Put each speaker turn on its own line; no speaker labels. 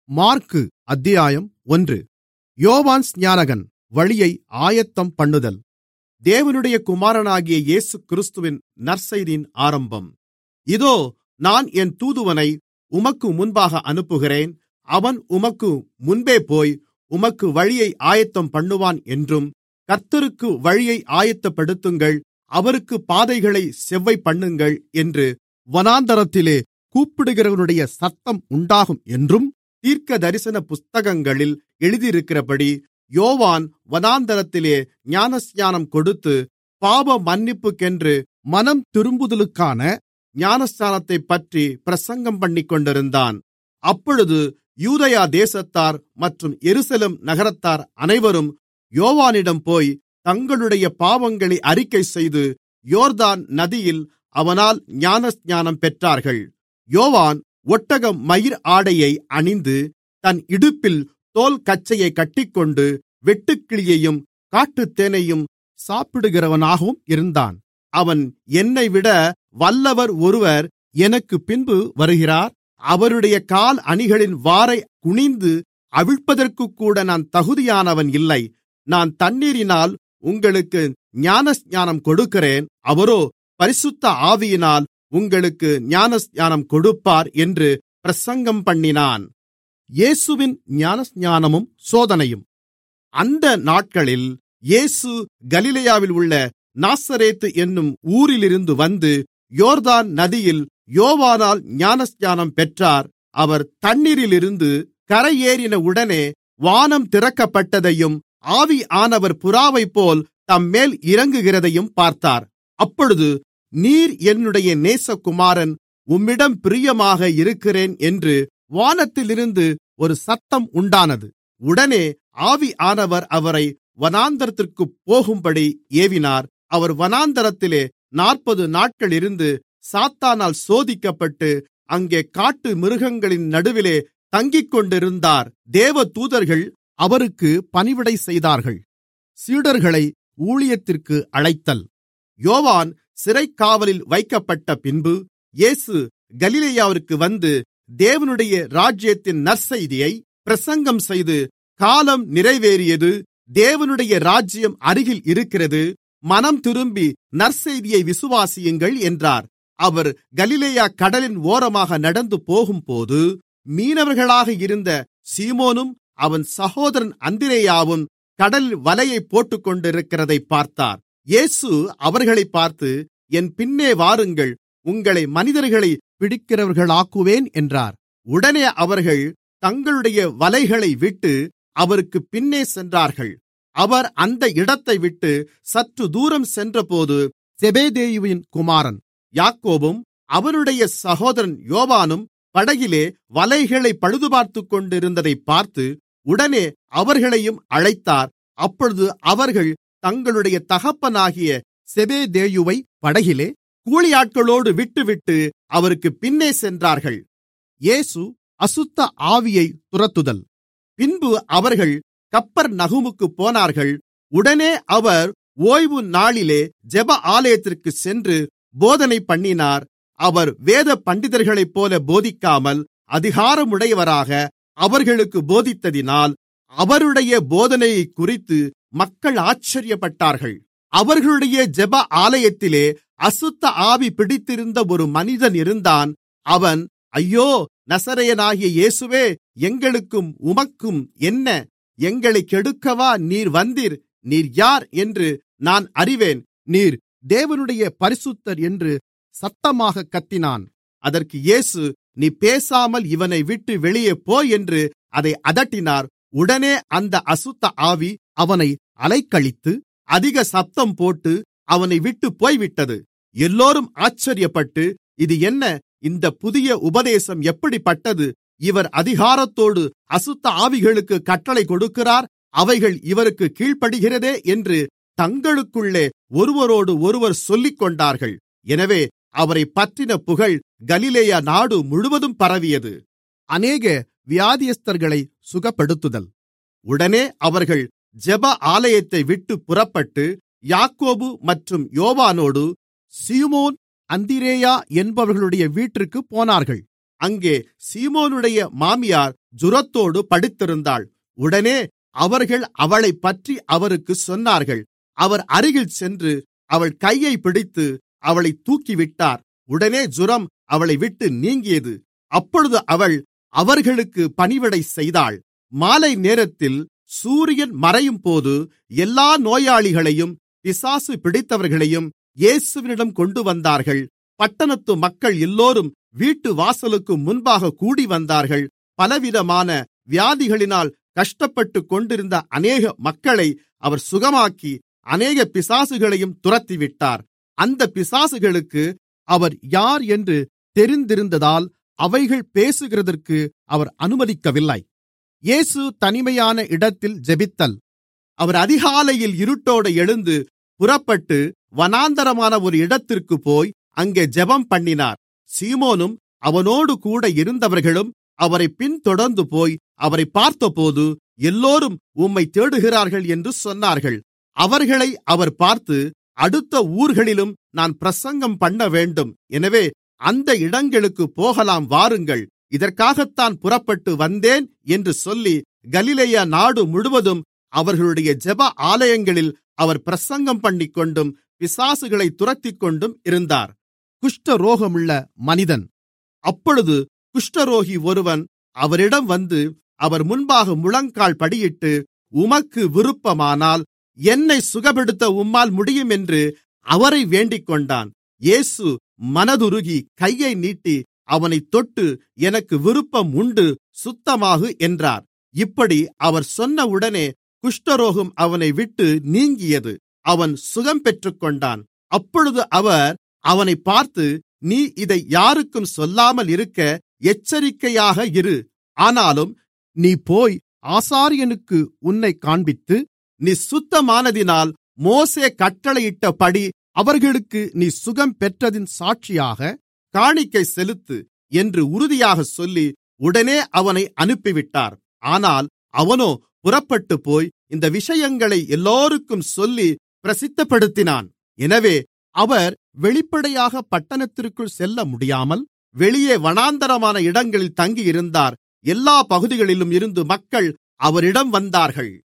மாற்கு அத்தியாயம் ஒன்று யோவான் ஸ்நானகன் வழியை ஆயத்தம் பண்ணுதல் தேவனுடைய குமாரனாகிய இயேசுகிறிஸ்துவின் நற்செய்தியின் ஆரம்பம் இதோ நான் என் தூதுவனை உமக்கு முன்பாக அனுப்புகிறேன் அவன் உமக்கு முன்பேபோய் உமக்கு வழியை ஆயத்தம் பண்ணுவான் என்றும் கர்த்தருக்கு வழியை ஆயத்தப்படுத்துங்கள் அவருக்குப் பாதைகளைச் செவ்வைபண்ணுங்கள் என்று வனாந்திரத்திலே கூப்பிடுகிறவனுடைய சத்தம் உண்டாகும் என்றும் தீர்க்கதரிசன புத்தகங்களில் எழுதியிருக்கிறபடி யோவான் வனாந்திரத்திலே ஞானஸ்நானம் கொடுத்து பாவமன்னிப்புக்கென்று மனந்திரும்புதலுக்கான ஞானஸ்நானத்தைப்பற்றி பிரசங்கம்பண்ணிக்கொண்டிருந்தான் அப்பொழுது யூதேயா தேசத்தார் மற்றும் எருசலேம் நகரத்தார் அனைவரும் யோவானிடம் போய் தங்களுடைய பாவங்களை அறிக்கைசெய்து யோர்தான் நதியில் அவனால் ஞானஸ்நானம் பெற்றார்கள் யோவான் ஒட்டகமயிர் ஆடையை அணிந்து தன் இடுப்பில் தோல்கச்சையைக் கட்டிக்கொண்டு வெட்டுக்கிளியையும் காட்டுத்தேனையும் சாப்பிடுகிறவனாகவும் இருந்தான் அவன் என்னைவிட வல்லவர் ஒருவர் எனக்குப் பின்பு வருகிறார் அவருடைய கால் அணிகளின் வாரை குனிந்து அவிழ்ப்பதற்குக்கூட நான் தகுதியானவன் இல்லை நான் தண்ணீரினால் உங்களுக்கு ஞானஸ்நானம் கொடுக்கிறேன் அவரோ பரிசுத்த ஆவியினால் உங்களுக்கு ஞானஸ்நானம் கொடுப்பார் என்று பிரசங்கம்பண்ணினான் இயேசுவின் ஞானஸ்நானமும் சோதனையும் அந்த நாட்களில் இயேசு கலிலேயாவில் உள்ள நாசரேத்து என்னும் ஊரிலிருந்து வந்து யோர்தான் நதியில் யோவானால் ஞானஸ்நானம் பெற்றார் அவர் தண்ணீரிலிருந்து கரையேறின உடனே வானம் திறக்கப்பட்டதையும் ஆவியானவர் புறாவைப்போல் தம்மேல் இறங்குகிறதையும் பார்த்தார் அப்பொழுது நீர் என்னுடைய நேசகுமாரன் உம்மிடம் பிரியமாக இருக்கிறேன் என்று வானத்திலிருந்து ஒரு சத்தம் உண்டானது உடனே ஆவியானவர் அவரை வனாந்தரத்திற்குப் போகும்படி ஏவினார் அவர் வனாந்தரத்திலே நாற்பது நாட்கள் இருந்து சாத்தானால் சோதிக்கப்பட்டு அங்கே காட்டு மிருகங்களின் நடுவிலே தங்கிக்கொண்டிருந்தார் தேவதூதர்கள் அவருக்கு பணிவிடை செய்தார்கள் சீடர்களை ஊழியத்திற்கு அழைத்தல் யோவான் சிறைக்காவலில் வைக்கப்பட்ட பின்பு இயேசு கலிலேயாவிற்கு வந்து தேவனுடைய ராஜ்யத்தின் நற்செய்தியை பிரசங்கம் செய்து காலம் நிறைவேறியது தேவனுடைய ராஜ்யம் அருகில் இருக்கிறது மனம் திரும்பி நற்செய்தியை விசுவாசியுங்கள் என்றார் அவர் கலிலேயா கடலின் ஓரமாக நடந்து போகும்போது மீனவர்களாக இருந்த சீமோனும் அவன் சகோதரன் அந்திரேயாவும் கடலில் வலையை போட்டுக்கொண்டிருக்கிறதை பார்த்தார் இயேசு அவர்களை பார்த்து என் பின்னே வாருங்கள் உங்களை மனிதர்களை பிடிக்கிறவர்களாக்குவேன் என்றார் உடனே அவர்கள் தங்களுடைய வலைகளை விட்டு அவருக்கு பின்னே சென்றார்கள் அவர் அந்த இடத்தை விட்டு சற்று தூரம் சென்றபோது செபேதேயுவின் குமாரன் யாக்கோபும் அவனுடைய சகோதரன் யோவானும் படகிலே வலைகளை பழுதுபார்த்துக் கொண்டிருந்ததை பார்த்து உடனே அவர்களையும் அழைத்தார் அப்பொழுது அவர்கள் தங்களுடைய தகப்பனாகிய செபேதேயுவை படகிலே கூலியாட்களோடு விட்டுவிட்டு அவருக்கு பின்னே சென்றார்கள் இயேசு அசுத்த ஆவியை துரத்துதல் பின்பு அவர்கள் கப்பர் நகுமுக்கு போனார்கள் உடனே அவர் ஓய்வு நாளிலே ஜெப ஆலயத்திற்கு சென்று போதனை பண்ணினார் அவர் வேத பண்டிதர்களைப் போல போதிக்காமல் அதிகாரமுடையவராக அவர்களுக்கு போதித்ததினால் அவருடைய போதனையை குறித்து மக்கள் ஆச்சரியப்பட்டார்கள் அவர்களுடைய ஜெப ஆலயத்திலே அசுத்த ஆவி பிடித்திருந்த ஒரு மனிதன் இருந்தான் அவன் ஐயோ நசரையனாகிய இயேசுவே எங்களுக்கும் உமக்கும் என்ன எங்களை கெடுக்கவா நீர் வந்தீர் நீர் யார் என்று நான் அறிவேன் நீர் தேவனுடைய பரிசுத்தர் என்று சத்தமாக கத்தினான் அதற்கு இயேசு நீ பேசாமல் இவனை விட்டு வெளியே போ என்று அதை அதட்டினார் உடனே அந்த அசுத்த ஆவி அவனை அலைக்கழித்து அதிக சத்தம் போட்டு அவனை விட்டு போய்விட்டது எல்லோரும் ஆச்சரியப்பட்டு இது என்ன இந்த புதிய உபதேசம் எப்படிப்பட்டது இவர் அதிகாரத்தோடு அசுத்த ஆவிகளுக்கு கட்டளை கொடுக்கிறார் அவைகள் இவருக்கு கீழ்ப்படுகிறதே என்று தங்களுக்குள்ளே ஒருவரோடு ஒருவர் சொல்லிக்கொண்டார்கள் எனவே அவரை பற்றின புகழ் கலிலேயா நாடு முழுவதும் பரவியது அநேக வியாதியஸ்தர்களை சுகப்படுத்துதல் உடனே அவர்கள் ஜெப ஆலயத்தை விட்டு புறப்பட்டு யாக்கோபு மற்றும் யோவானோடு சீமோன் அந்திரேயா என்பவர்களுடைய வீட்டிற்குப் போனார்கள் அங்கே சீமோனுடைய மாமியார் ஜுரத்தோடு படுத்திருந்தாள் உடனே அவர்கள் அவளைப் பற்றி அவருக்குச் சொன்னார்கள் அவர் அருகில் சென்று அவள் கையை பிடித்து அவளை தூக்கிவிட்டார் உடனே ஜுரம் அவளை விட்டு நீங்கியது அப்பொழுது அவள் அவர்களுக்கு பணிவிடை செய்தாள் மாலை நேரத்தில் சூரியன் மறையும்போது எல்லா நோயாளிகளையும் பிசாசு பிடித்தவர்களையும் இயேசுவினிடம் கொண்டு வந்தார்கள் பட்டணத்து மக்கள் எல்லோரும் வீட்டு வாசலுக்கு முன்பாக கூடி வந்தார்கள் பலவிதமான வியாதிகளினால் கஷ்டப்பட்டுக் கொண்டிருந்த அநேக மக்களை அவர் சுகமாக்கி அநேக பிசாசுகளையும் துரத்திவிட்டார் அந்த பிசாசுகளுக்கு அவர் யார் என்று தெரிந்திருந்ததால் அவைகள் பேசுகிறதற்கு அவர் அனுமதிக்கவில்லை இயேசு தனிமையான இடத்தில் ஜெபித்தல் அவர் அதிகாலையில் இருட்டோடு எழுந்து புறப்பட்டு வனாந்தரமான ஒரு இடத்திற்கு போய் அங்கே ஜெபம் பண்ணினார் சீமோனும் அவனோடு கூட இருந்தவர்களும் அவரை பின்தொடர்ந்து போய் அவரை பார்த்தபோது எல்லோரும் உம்மை தேடுகிறார்கள் என்று சொன்னார்கள் அவர்களை அவர் பார்த்து அடுத்த ஊர்களிலும் நான் பிரசங்கம் பண்ண வேண்டும் எனவே அந்த இடங்களுக்கு போகலாம் வாருங்கள் இதற்காகத்தான் புறப்பட்டு வந்தேன் என்று சொல்லி கலிலேயா நாடு முழுவதும் அவர்களுடைய ஜெப ஆலயங்களில் அவர் பிரசங்கம் பண்ணிக்கொண்டும் பிசாசுகளை துரத்திக்கொண்டும் இருந்தார் குஷ்டரோகமுள்ள மனிதன் அப்பொழுது குஷ்டரோகி ஒருவன் அவரிடம் வந்து அவர் முன்பாக முழங்கால் படியிட்டு உமக்கு விருப்பமானால் என்னை சுகப்படுத்த உம்மால் முடியும் என்று அவரை வேண்டிக்கொண்டான் இயேசு மனதுருகி கையை நீட்டி அவனை தொட்டு எனக்கு விருப்பம் உண்டு சுத்தமாகு என்றார் இப்படி அவர் சொன்னவுடனே குஷ்டரோகம் அவனை விட்டு நீங்கியது அவன் சுகம் பெற்றுக்கொண்டான் அப்பொழுது அவர் அவனை பார்த்து நீ இதை யாருக்கும் சொல்லாமல் இருக்க எச்சரிக்கையாக இரு ஆனாலும் நீ போய் ஆசாரியனுக்கு உன்னை காண்பித்து நீ சுத்தமானதினால் மோசே கட்டளையிட்டபடி அவர்களுக்கு நீ சுகம் பெற்றதின் சாட்சியாக காணிக்கை செலுத்து என்று உறுதியாக சொல்லி உடனே அவனை அனுப்பிவிட்டார் ஆனால் அவனோ புறப்பட்டுப்போய் இந்த விஷயங்களை எல்லோருக்கும் சொல்லி பிரசித்தப்படுத்தினான் எனவே அவர் வெளிப்படையாக பட்டணத்திற்குள் செல்ல முடியாமல் வெளியே வனாந்தரமான இடங்களில் தங்கியிருந்தார் எல்லா பகுதிகளிலும் இருந்து மக்கள் அவரிடம் வந்தார்கள்